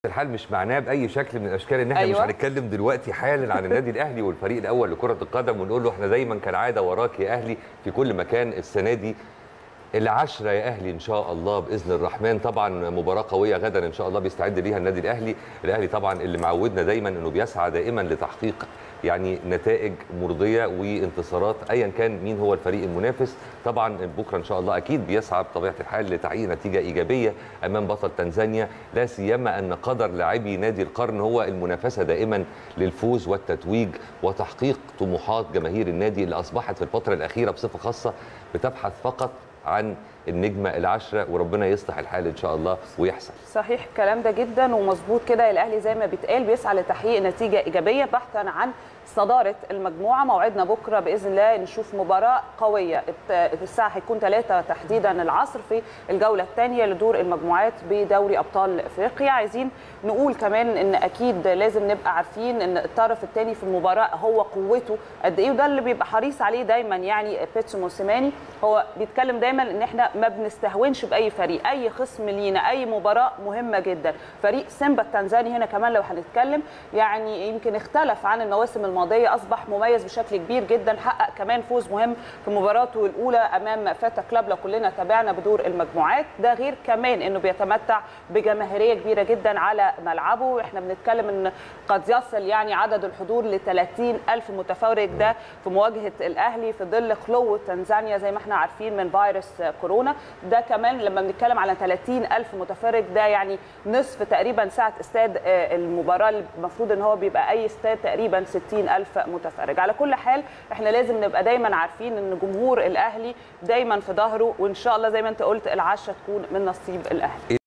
الحال مش معناه باي شكل من الاشكال ان احنا أيوة. مش هنتكلم دلوقتي حالا عن النادي الاهلي والفريق الاول لكره القدم ونقول له احنا دايما كالعاده وراك يا اهلي في كل مكان السنه دي العشرة يا أهلي إن شاء الله بإذن الرحمن طبعا مباراة قوية غدا إن شاء الله بيستعد ليها النادي الأهلي الأهلي طبعا اللي معودنا دايما أنه بيسعى دائما لتحقيق يعني نتائج مرضية وانتصارات أيا كان مين هو الفريق المنافس طبعا بكرة إن شاء الله أكيد بيسعى بطبيعة الحال لتحقيق نتيجة إيجابية أمام بطل تنزانيا لا سيما أن قدر لاعبي نادي القرن هو المنافسة دائما للفوز والتتويج وتحقيق طموحات جماهير النادي اللي أصبحت في الفترة الأخيرة بصفة خاصة بتبحث فقط عن النجمة العشرة وربنا يصلح الحال إن شاء الله ويحصل صحيح الكلام ده جدا ومظبوط كده الاهلي زي ما بيتقال بيسعى لتحقيق نتيجه ايجابيه بحثا عن صداره المجموعه موعدنا بكره باذن الله نشوف مباراه قويه الت- الساعه هيكون 3 تحديدا العصر في الجوله الثانيه لدور المجموعات بدوري ابطال افريقيا عايزين نقول كمان ان اكيد لازم نبقى عارفين ان الطرف الثاني في المباراه هو قوته قد ايه وده اللي بيبقى حريص عليه دايما يعني بيتسو موسيماني هو بيتكلم دايما ان احنا ما بنستهونش باي فريق اي خصم لينا اي مباراه مهمه جدا فريق سيمبا التنزاني هنا كمان لو هنتكلم يعني يمكن اختلف عن المواسم الماضيه اصبح مميز بشكل كبير جدا حقق كمان فوز مهم في مباراته الاولى امام فاتا كلاب لو كلنا تابعنا بدور المجموعات ده غير كمان انه بيتمتع بجماهيريه كبيره جدا على ملعبه احنا بنتكلم ان قد يصل يعني عدد الحضور ل 30 الف متفرج ده في مواجهه الاهلي في ظل خلو تنزانيا زي ما احنا عارفين من فيروس كورونا ده كمان لما بنتكلم على 30 الف متفرج ده يعني نصف تقريبا ساعه استاد آه، المباراه اللي المفروض ان هو بيبقى اي استاد تقريبا 60 الف متفرج على كل حال احنا لازم نبقى دايما عارفين ان جمهور الاهلي دايما في ظهره وان شاء الله زي ما انت قلت العشره تكون من نصيب الاهلي